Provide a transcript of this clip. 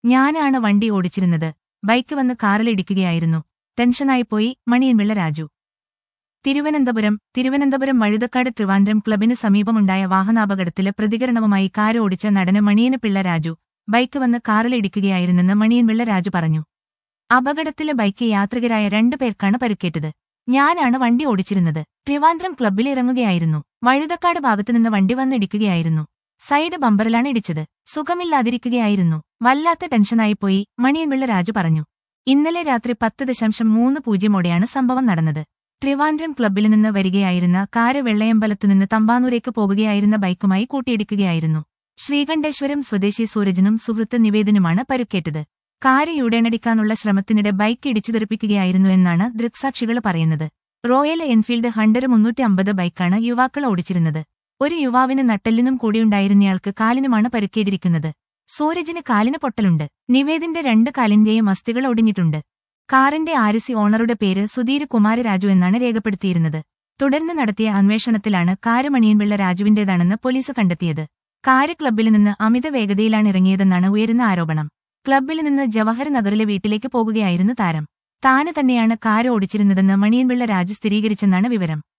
ഞാനാണ് വണ്ടി ഓടിച്ചിരുന്നത് ബൈക്ക് വന്ന് കാറിലിടിക്കുകയായിരുന്നു ടെൻഷനായിപ്പോയി മണിയൻപിള്ള രാജു തിരുവനന്തപുരം തിരുവനന്തപുരം വഴുതക്കാട് ട്രിവാൻഡ്രം ക്ലബിന് സമീപമുണ്ടായ വാഹനാപകടത്തിലെ പ്രതികരണവുമായി കാര് ഓടിച്ച നടന് മണിയനപിള്ള രാജു ബൈക്ക് വന്ന് കാറിലിടിക്കുകയായിരുന്നെന്ന് മണിയൻപിള്ള രാജു പറഞ്ഞു അപകടത്തിലെ ബൈക്ക് യാത്രികരായ രണ്ടു പേർക്കാണ് പരുക്കേറ്റത് ഞാനാണ് വണ്ടി ഓടിച്ചിരുന്നത് ട്രിവാൻഡ്രം ക്ലബ്ബിൽ ഇറങ്ങുകയായിരുന്നു വഴുതക്കാട് ഭാഗത്തുനിന്ന് വണ്ടി വന്നിടിക്കുകയായിരുന്നു സൈഡ് ബമ്പറിലാണ് ഇടിച്ചത് സുഖമില്ലാതിരിക്കുകയായിരുന്നു വല്ലാത്ത ടെൻഷനായിപ്പോയി മണിയൻപിള്ള രാജു പറഞ്ഞു ഇന്നലെ രാത്രി പത്ത് ദശാംശം മൂന്ന് പൂജ്യമോടെയാണ് സംഭവം നടന്നത് ട്രിവാൻഡ്രം ക്ലബ്ബിൽ നിന്ന് വരികയായിരുന്ന കാര് വെള്ളയമ്പലത്തുനിന്ന് തമ്പാനൂരേക്ക് പോകുകയായിരുന്ന ബൈക്കുമായി കൂട്ടിയിടിക്കുകയായിരുന്നു ശ്രീകണ്ഠേശ്വരം സ്വദേശി സൂരജിനും സുഹൃത്ത് നിവേദനുമാണ് പരുക്കേറ്റത് കാര് യൂടേണടിക്കാനുള്ള ശ്രമത്തിനിടെ ബൈക്ക് ഇടിച്ചു തെറിപ്പിക്കുകയായിരുന്നു എന്നാണ് ദൃക്സാക്ഷികൾ പറയുന്നത് റോയൽ എൻഫീൽഡ് ഹണ്ടർ മുന്നൂറ്റി അമ്പത് ബൈക്കാണ് യുവാക്കൾ ഓടിച്ചിരുന്നത് ഒരു യുവാവിന് നട്ടെല്ലിനും കൂടിയുണ്ടായിരുന്നയാൾക്ക് കാലിനുമാണ് പരുക്കേറ്റിരിക്കുന്നത് സൂരജിന് കാലിന് പൊട്ടലുണ്ട് നിവേദിന്റെ രണ്ട് കാലിന്റെയും അസ്ഥികൾ ഒടിഞ്ഞിട്ടുണ്ട് കാറിന്റെ ആരിസി ഓണറുടെ പേര് സുധീര് കുമാരരാജു എന്നാണ് രേഖപ്പെടുത്തിയിരുന്നത് തുടർന്ന് നടത്തിയ അന്വേഷണത്തിലാണ് കാര് മണിയൻപിള്ള രാജുവിന്റേതാണെന്ന് പോലീസ് കണ്ടെത്തിയത് കാര് ക്ലബ്ബിൽ നിന്ന് അമിത വേഗതയിലാണ് ഇറങ്ങിയതെന്നാണ് ഉയരുന്ന ആരോപണം ക്ലബ്ബിൽ നിന്ന് ജവഹർ നഗറിലെ വീട്ടിലേക്ക് പോകുകയായിരുന്നു താരം താന് തന്നെയാണ് കാര് ഓടിച്ചിരുന്നതെന്ന് മണിയൻപിള്ള രാജു സ്ഥിരീകരിച്ചെന്നാണ് വിവരം